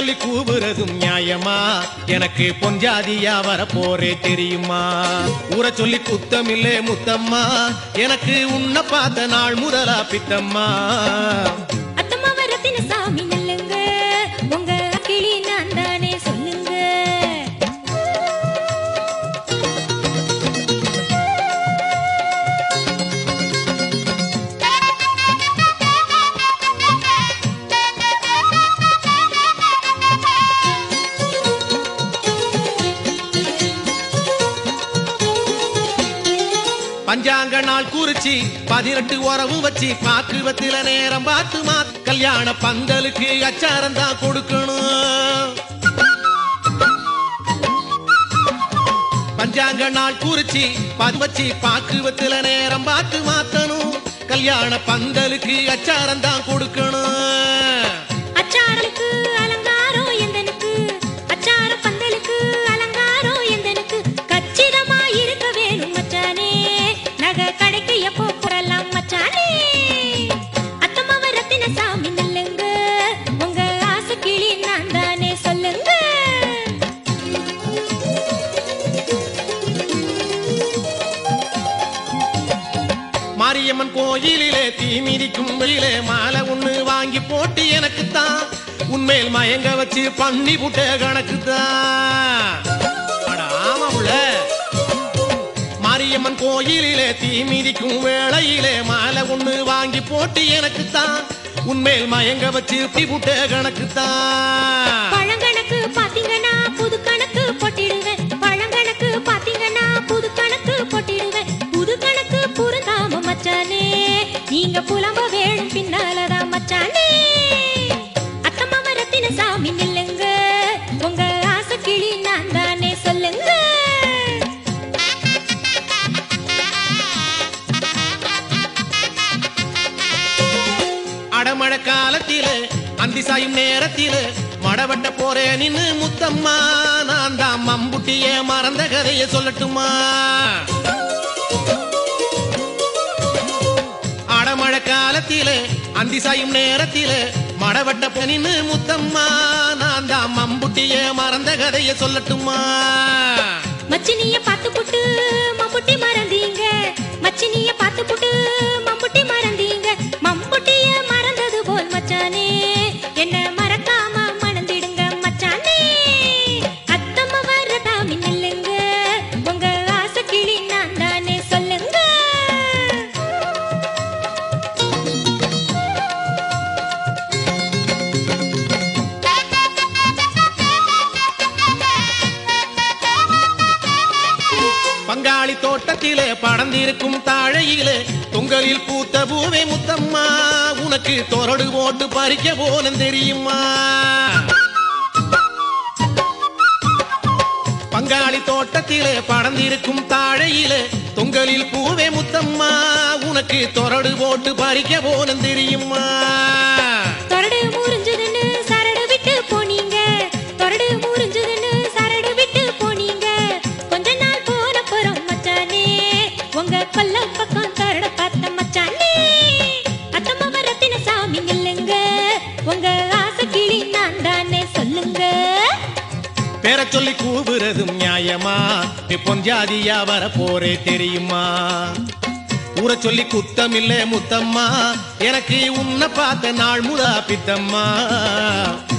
சொல்லி கூவுறதும் நியாயமா எனக்கு பொஞ்சாதியா வர போறே தெரியுமா ஊரை சொல்லி குத்தமில்லே முத்தம்மா எனக்கு உன்னை பார்த்த நாள் முதலா பித்தம்மா அத்தம்மா வரத்தின சாமி நல்லுங்க உங்க கிளி நான் தானே சொல்லுங்க பஞ்சாங்க நாள் குறிச்சி பதினெட்டு உறவு வச்சு பாக்குவத்தில நேரம் பார்த்து மா கல்யாண பந்தலுக்கு அச்சாரம் தான் கொடுக்கணும் பஞ்சாங்க நாள் குறிச்சி பது வச்சு பாக்குவத்தில நேரம் பார்த்து மாத்தணும் கல்யாண பந்தலுக்கு அச்சாரம் தான் கொடுக்கணும் அச்சாரலுக்கு அலங்காரம் எந்தனுக்கு அச்சார பந்தலுக்கு அலங்காரம் எந்தனுக்கு கச்சிதமா இருக்க வேணும் மச்சானே நகை கடைக்கு எப்போ போறலாம் மச்சானே அத்தம்மா வரத்தின சாமி நல்லுங்க உங்க ஆசை கிளி நான் தானே சொல்லுங்க மாரியம்மன் கோயிலிலே தீ மிதிக்கும் வெயிலே மாலை ஒண்ணு வாங்கி போட்டு எனக்கு தான் உன்மேல் மயங்க வச்சு பண்ணி புட்ட கணக்கு தான் ஆமா உள்ள மாரியம்மன் கோயிலிலே தீ மிதிக்கும் வேளையிலே மாலை ஒண்ணு வாங்கி போட்டு எனக்கு தான் உன்மேல் மயங்க வச்சு பி புட்ட கணக்கு தான் பழங்கணக்கு பாத்தீங்கன்னா புது கணக்கு போட்டிடுவேன் பழங்கணக்கு பாத்தீங்கன்னா புது கணக்கு போட்டிடுவேன் புது கணக்கு புரிந்தாம மச்சானே நீங்க புலம்ப வேணும் பின்னாலதான் மச்சானே அத்தம்மா மரத்தின சாமி நில்லுங்க உங்க ஆசை கிளி நான் தானே சொல்லுங்க அடமழை காலத்திலே அந்தி சாயும் நேரத்திலே மடவட்ட போறேன் நின்னு முத்தம்மா நான் தான் மம்புட்டிய மறந்த கதைய சொல்லட்டுமா அடமழை காலத்திலே அந்தி சாயும் நேரத்திலே மடவட்ட நின்னு முத்தம்மா நான் தான் மம்புட்டிய மறந்த கதைய சொல்லட்டுமா மச்சினிய பார்த்து புட்டு மம்புட்டி மறந்தீங்க மச்சினிய பார்த்து புட்டு மம்புட்டி மறந்தீங்க மம்புட்டிய மறந்தது போல் மச்சானே என்ன மறக்காம மணந்திடுங்க மச்சானே அத்தம்மா வரதாமி நில்லுங்க உங்க ஆசை கிளி நான் தானே சொல்லுங்க பங்காளி தோட்டத்திலே படர்ந்திருக்கும் தாழையிலே தொங்கலில் பூத்த பூவே முத்தம்மா உனக்கு தொரடு போட்டு பறிக்க போனேன் தெரியுமா பங்காளி தோட்டத்திலே படர்ந்திருக்கும் தாழையிலே தொங்கலில் பூவே முத்தம்மா உனக்கு தொரடு போட்டு பறிக்க போனேன் தெரியுமா தொரடு முறிஞ்சதுன்னு சரடு விட்டு போனீங்க தொரடு முறிஞ்சதுன்னு சரடு விட்டு போனீங்க கொஞ்ச நாள் போன போறோம் மச்சானே உங்க கொல்ல பக்கம் தொரட பார்த்த மச்சானே அத்தம்மா வரத்தின சாமி நில்லுங்க உங்க ஆசை கிளி நான் தானே சொல்லுங்க பேர சொல்லி கூவுறதும் நியாயமா நீ பொஞ்சாதியா வர போறே தெரியுமா ஊரை சொல்லி குத்தமில்லே முத்தம்மா எனக்கு உன்னை பார்த்த நாள் முதா பித்தம்மா